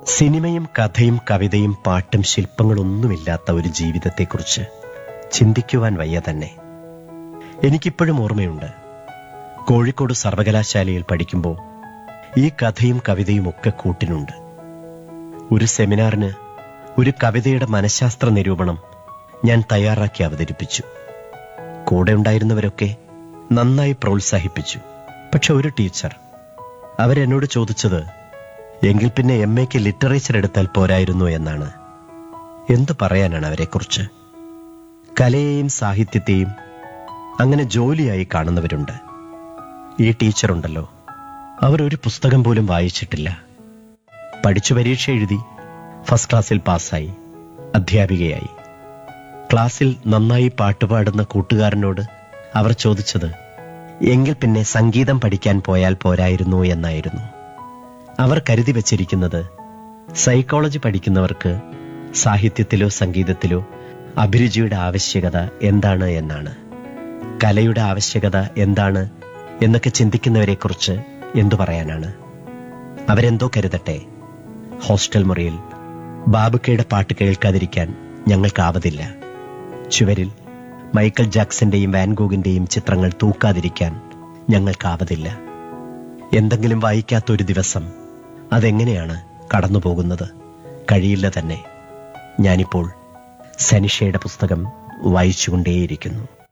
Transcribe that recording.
സിനിമയും കഥയും കവിതയും പാട്ടും ശില്പങ്ങളൊന്നുമില്ലാത്ത ഒരു ജീവിതത്തെക്കുറിച്ച് ചിന്തിക്കുവാൻ വയ്യ തന്നെ എനിക്കിപ്പോഴും ഓർമ്മയുണ്ട് കോഴിക്കോട് സർവകലാശാലയിൽ പഠിക്കുമ്പോൾ ഈ കഥയും കവിതയും ഒക്കെ കൂട്ടിനുണ്ട് ഒരു സെമിനാറിന് ഒരു കവിതയുടെ മനഃശാസ്ത്ര നിരൂപണം ഞാൻ തയ്യാറാക്കി അവതരിപ്പിച്ചു കൂടെ ഉണ്ടായിരുന്നവരൊക്കെ നന്നായി പ്രോത്സാഹിപ്പിച്ചു പക്ഷെ ഒരു ടീച്ചർ അവരെന്നോട് ചോദിച്ചത് എങ്കിൽ പിന്നെ എം എക്ക് ലിറ്ററേച്ചർ എടുത്താൽ പോരായിരുന്നു എന്നാണ് എന്തു പറയാനാണ് അവരെക്കുറിച്ച് കലയെയും സാഹിത്യത്തെയും അങ്ങനെ ജോലിയായി കാണുന്നവരുണ്ട് ഈ ടീച്ചറുണ്ടല്ലോ അവർ ഒരു പുസ്തകം പോലും വായിച്ചിട്ടില്ല പഠിച്ചു പരീക്ഷ എഴുതി ഫസ്റ്റ് ക്ലാസ്സിൽ പാസ്സായി അധ്യാപികയായി ക്ലാസ്സിൽ നന്നായി പാട്ടുപാടുന്ന കൂട്ടുകാരനോട് അവർ ചോദിച്ചത് എങ്കിൽ പിന്നെ സംഗീതം പഠിക്കാൻ പോയാൽ പോരായിരുന്നു എന്നായിരുന്നു അവർ കരുതി വച്ചിരിക്കുന്നത് സൈക്കോളജി പഠിക്കുന്നവർക്ക് സാഹിത്യത്തിലോ സംഗീതത്തിലോ അഭിരുചിയുടെ ആവശ്യകത എന്താണ് എന്നാണ് കലയുടെ ആവശ്യകത എന്താണ് എന്നൊക്കെ ചിന്തിക്കുന്നവരെക്കുറിച്ച് എന്തു പറയാനാണ് അവരെന്തോ കരുതട്ടെ ഹോസ്റ്റൽ മുറിയിൽ ബാബുക്കയുടെ പാട്ട് കേൾക്കാതിരിക്കാൻ ഞങ്ങൾക്കാവതില്ല ചുവരിൽ മൈക്കൽ ജാക്സന്റെയും വാൻഗോഗിന്റെയും ചിത്രങ്ങൾ തൂക്കാതിരിക്കാൻ ഞങ്ങൾക്കാവതില്ല എന്തെങ്കിലും വായിക്കാത്തൊരു ദിവസം അതെങ്ങനെയാണ് കടന്നുപോകുന്നത് കഴിയില്ല തന്നെ ഞാനിപ്പോൾ സനിഷയുടെ പുസ്തകം വായിച്ചുകൊണ്ടേയിരിക്കുന്നു